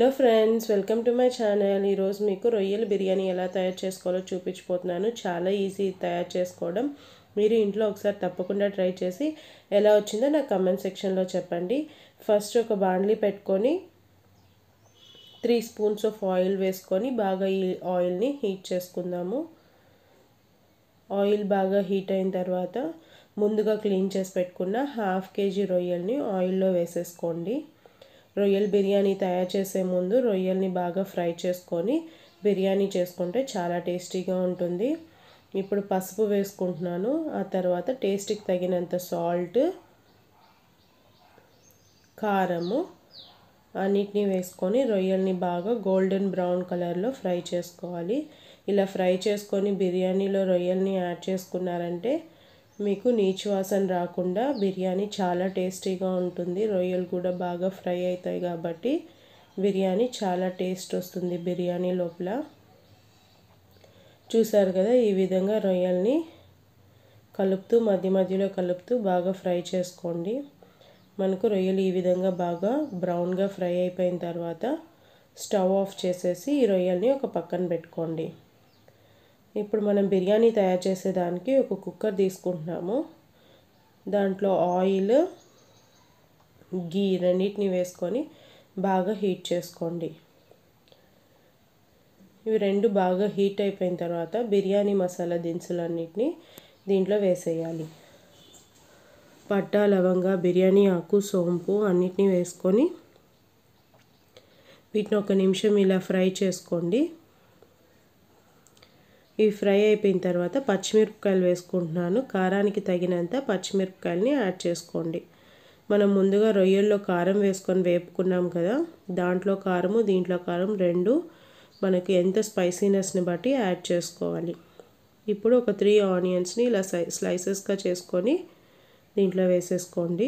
hello friends welcome to my channel ఈరోజు మీకు రొయ్యల బిర్యానీ ఎలా తయారు చేసుకోవాలో చూపించిపోతున్నాను చాలా ఈజీ తయారు చేసుకోవడం మీరు ఇంట్లో ఒకసారి తప్పకుండా ట్రై చేసి ఎలా వచ్చిందో నాకు కమెంట్ సెక్షన్లో చెప్పండి ఫస్ట్ ఒక బాండ్లీ పెట్టుకొని త్రీ స్పూన్స్ ఆఫ్ ఆయిల్ వేసుకొని బాగా ఈ ఆయిల్ని హీట్ చేసుకుందాము ఆయిల్ బాగా హీట్ అయిన తర్వాత ముందుగా క్లీన్ చేసి పెట్టుకున్న హాఫ్ కేజీ రొయ్యల్ని ఆయిల్లో వేసేసుకోండి రొయ్యల బిర్యానీ తయారు చేసే ముందు రొయ్యల్ని బాగా ఫ్రై చేసుకొని బిర్యానీ చేసుకుంటే చాలా టేస్టీగా ఉంటుంది ఇప్పుడు పసుపు వేసుకుంటున్నాను ఆ తర్వాత టేస్ట్కి తగినంత సాల్ట్ కారము అన్నిటినీ వేసుకొని రొయ్యల్ని బాగా గోల్డెన్ బ్రౌన్ కలర్లో ఫ్రై చేసుకోవాలి ఇలా ఫ్రై చేసుకొని బిర్యానీలో రొయ్యల్ని యాడ్ చేసుకున్నారంటే మీకు నీచు వాసన రాకుండా బిర్యానీ చాలా టేస్టీగా ఉంటుంది రొయ్యలు కూడా బాగా ఫ్రై అవుతాయి కాబట్టి బిర్యానీ చాలా టేస్ట్ వస్తుంది బిర్యానీ లోపల చూసారు కదా ఈ విధంగా రొయ్యల్ని కలుపుతూ మధ్య మధ్యలో కలుపుతూ బాగా ఫ్రై చేసుకోండి మనకు రొయ్యలు ఈ విధంగా బాగా బ్రౌన్గా ఫ్రై అయిపోయిన తర్వాత స్టవ్ ఆఫ్ చేసేసి ఈ రొయ్యల్ని ఒక పక్కన పెట్టుకోండి ఇప్పుడు మనం బిర్యానీ తయారు చేసేదానికి ఒక కుక్కర్ తీసుకుంటున్నాము దాంట్లో ఆయిల్ గీ రెండింటిని వేసుకొని బాగా హీట్ చేసుకోండి ఇవి రెండు బాగా హీట్ అయిపోయిన తర్వాత బిర్యానీ మసాలా దినుసులన్నిటిని దీంట్లో వేసేయాలి పట్టా లవంగా బిర్యానీ ఆకు సోంపు అన్నిటినీ వేసుకొని వీటిని ఒక నిమిషం ఇలా ఫ్రై చేసుకోండి ఇవి ఫ్రై అయిపోయిన తర్వాత పచ్చిమిరపకాయలు వేసుకుంటున్నాను కారానికి తగినంత పచ్చిమిరపకాయలని యాడ్ చేసుకోండి మనం ముందుగా రొయ్యల్లో కారం వేసుకొని వేపుకున్నాం కదా దాంట్లో కారము దీంట్లో కారం రెండు మనకి ఎంత స్పైసీనెస్ని బట్టి యాడ్ చేసుకోవాలి ఇప్పుడు ఒక త్రీ ఆనియన్స్ని ఇలా స్లైసెస్గా చేసుకొని దీంట్లో వేసేసుకోండి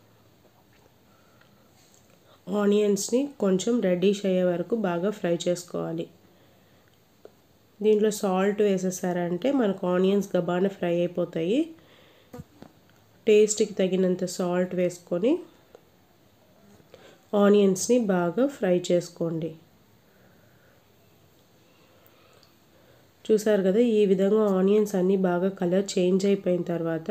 ఆనియన్స్ని కొంచెం రెడ్డిష్ అయ్యే వరకు బాగా ఫ్రై చేసుకోవాలి దీంట్లో సాల్ట్ వేసేసారంటే మనకు ఆనియన్స్ గబాన ఫ్రై అయిపోతాయి టేస్ట్కి తగినంత సాల్ట్ వేసుకొని ఆనియన్స్ని బాగా ఫ్రై చేసుకోండి చూసారు కదా ఈ విధంగా ఆనియన్స్ అన్నీ బాగా కలర్ చేంజ్ అయిపోయిన తర్వాత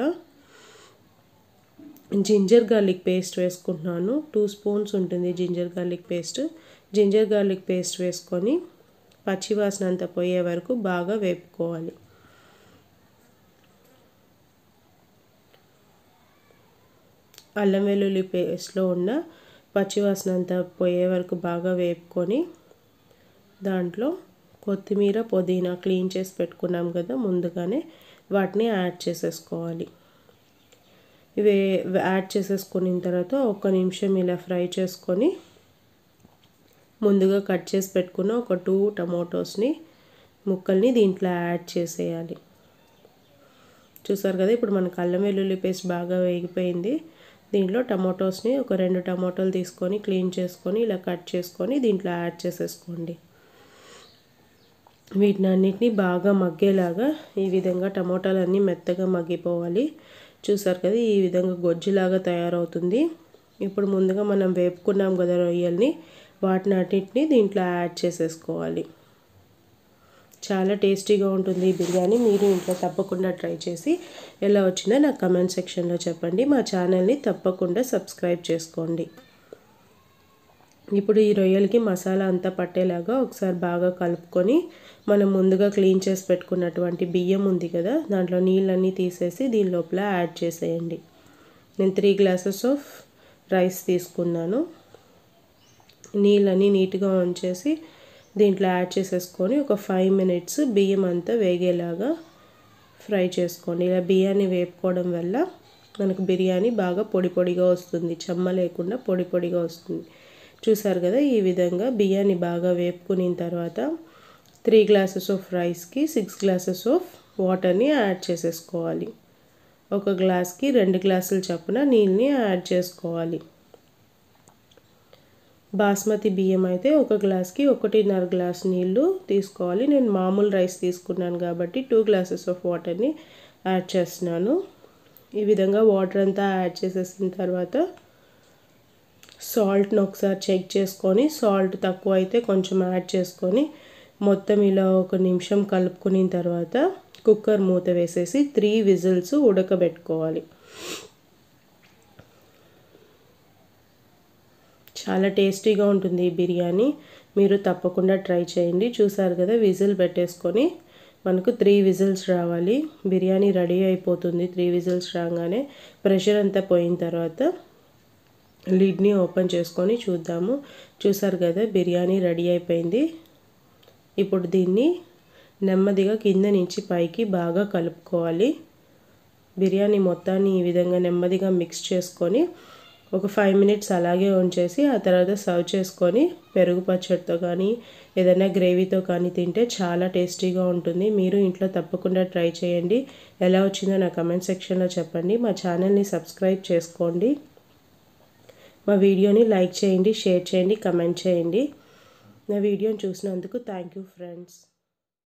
జింజర్ గార్లిక్ పేస్ట్ వేసుకుంటున్నాను టూ స్పూన్స్ ఉంటుంది ginger garlic paste ginger garlic paste వేసుకొని పచ్చివాసన అంతా పోయే వరకు బాగా వేపుకోవాలి అల్లం వెల్లుల్లి పేస్ట్లో ఉన్న పచ్చివాసన అంతా పోయే వరకు బాగా వేపుకొని దాంట్లో కొత్తిమీర పుదీనా క్లీన్ చేసి పెట్టుకున్నాం కదా ముందుగానే వాటిని యాడ్ చేసేసుకోవాలి ఇవి యాడ్ చేసేసుకున్న తర్వాత ఒక నిమిషం ఇలా ఫ్రై చేసుకొని ముందుగా కట్ చేసి పెట్టుకున్న ఒక టూ టమోటోస్ని ముక్కల్ని దీంట్లో యాడ్ చేసేయాలి చూసారు కదా ఇప్పుడు మనకు అల్లం వెల్లుల్లి పేస్ట్ బాగా వేగిపోయింది దీంట్లో టమాటోస్ని ఒక రెండు టమాటోలు తీసుకొని క్లీన్ చేసుకొని ఇలా కట్ చేసుకొని దీంట్లో యాడ్ చేసేసుకోండి వీటిని అన్నిటినీ బాగా మగ్గేలాగా ఈ విధంగా టమోటాలు అన్నీ మెత్తగా మగ్గిపోవాలి చూసారు కదా ఈ విధంగా గొజ్జులాగా తయారవుతుంది ఇప్పుడు ముందుగా మనం వేపుకున్నాం కదా రొయ్యల్ని వాటిని అన్నింటినీ దీంట్లో యాడ్ చేసేసుకోవాలి చాలా టేస్టీగా ఉంటుంది ఈ బిర్యానీ మీరు ఇంట్లో తప్పకుండా ట్రై చేసి ఎలా వచ్చిందో నాకు కమెంట్ సెక్షన్లో చెప్పండి మా ఛానల్ని తప్పకుండా సబ్స్క్రైబ్ చేసుకోండి ఇప్పుడు ఈ రొయ్యలకి మసాలా అంతా పట్టేలాగా ఒకసారి బాగా కలుపుకొని మనం ముందుగా క్లీన్ చేసి పెట్టుకున్నటువంటి బియ్యం ఉంది కదా దాంట్లో నీళ్ళన్నీ తీసేసి దీని లోపల యాడ్ చేసేయండి నేను త్రీ గ్లాసెస్ ఆఫ్ రైస్ తీసుకున్నాను నీళ్ళని నీట్గా ఉంచేసి దీంట్లో యాడ్ చేసేసుకొని ఒక ఫైవ్ మినిట్స్ బియ్యం అంతా వేగేలాగా ఫ్రై చేసుకోండి ఇలా బియ్యాన్ని వేపుకోవడం వల్ల మనకు బిర్యానీ బాగా పొడి పొడిగా వస్తుంది చెమ్మ లేకుండా పొడి పొడిగా వస్తుంది చూసారు కదా ఈ విధంగా బియ్యాన్ని బాగా వేపుకున్న తర్వాత త్రీ గ్లాసెస్ ఆఫ్ రైస్కి సిక్స్ గ్లాసెస్ ఆఫ్ వాటర్ని యాడ్ చేసేసుకోవాలి ఒక గ్లాస్కి రెండు గ్లాసుల చొప్పున నీళ్ళని యాడ్ చేసుకోవాలి బాస్మతి బియ్యం అయితే ఒక గ్లాస్కి ఒకటిన్నర గ్లాస్ నీళ్ళు తీసుకోవాలి నేను మామూలు రైస్ తీసుకున్నాను కాబట్టి టూ గ్లాసెస్ ఆఫ్ వాటర్ని యాడ్ చేస్తున్నాను ఈ విధంగా వాటర్ అంతా యాడ్ చేసేసిన తర్వాత సాల్ట్ని ఒకసారి చెక్ చేసుకొని సాల్ట్ తక్కువ అయితే కొంచెం యాడ్ చేసుకొని మొత్తం ఇలా ఒక నిమిషం కలుపుకున్న తర్వాత కుక్కర్ మూత వేసేసి త్రీ విజిల్స్ ఉడకబెట్టుకోవాలి చాలా టేస్టీగా ఉంటుంది ఈ బిర్యానీ మీరు తప్పకుండా ట్రై చేయండి చూసారు కదా విజిల్ పెట్టేసుకొని మనకు త్రీ విజిల్స్ రావాలి బిర్యానీ రెడీ అయిపోతుంది త్రీ విజిల్స్ రాగానే ప్రెషర్ అంతా పోయిన తర్వాత లిడ్ని ఓపెన్ చేసుకొని చూద్దాము చూసారు కదా బిర్యానీ రెడీ అయిపోయింది ఇప్పుడు దీన్ని నెమ్మదిగా కింద నుంచి పైకి బాగా కలుపుకోవాలి బిర్యానీ మొత్తాన్ని ఈ విధంగా నెమ్మదిగా మిక్స్ చేసుకొని ఒక ఫైవ్ మినిట్స్ అలాగే ఉంచేసి ఆ తర్వాత సర్వ్ చేసుకొని పెరుగు పచ్చడితో కానీ ఏదైనా గ్రేవీతో కానీ తింటే చాలా టేస్టీగా ఉంటుంది మీరు ఇంట్లో తప్పకుండా ట్రై చేయండి ఎలా వచ్చిందో నా కమెంట్ సెక్షన్లో చెప్పండి మా ఛానల్ని సబ్స్క్రైబ్ చేసుకోండి మా వీడియోని లైక్ చేయండి షేర్ చేయండి కమెంట్ చేయండి నా వీడియోని చూసినందుకు థ్యాంక్ యూ ఫ్రెండ్స్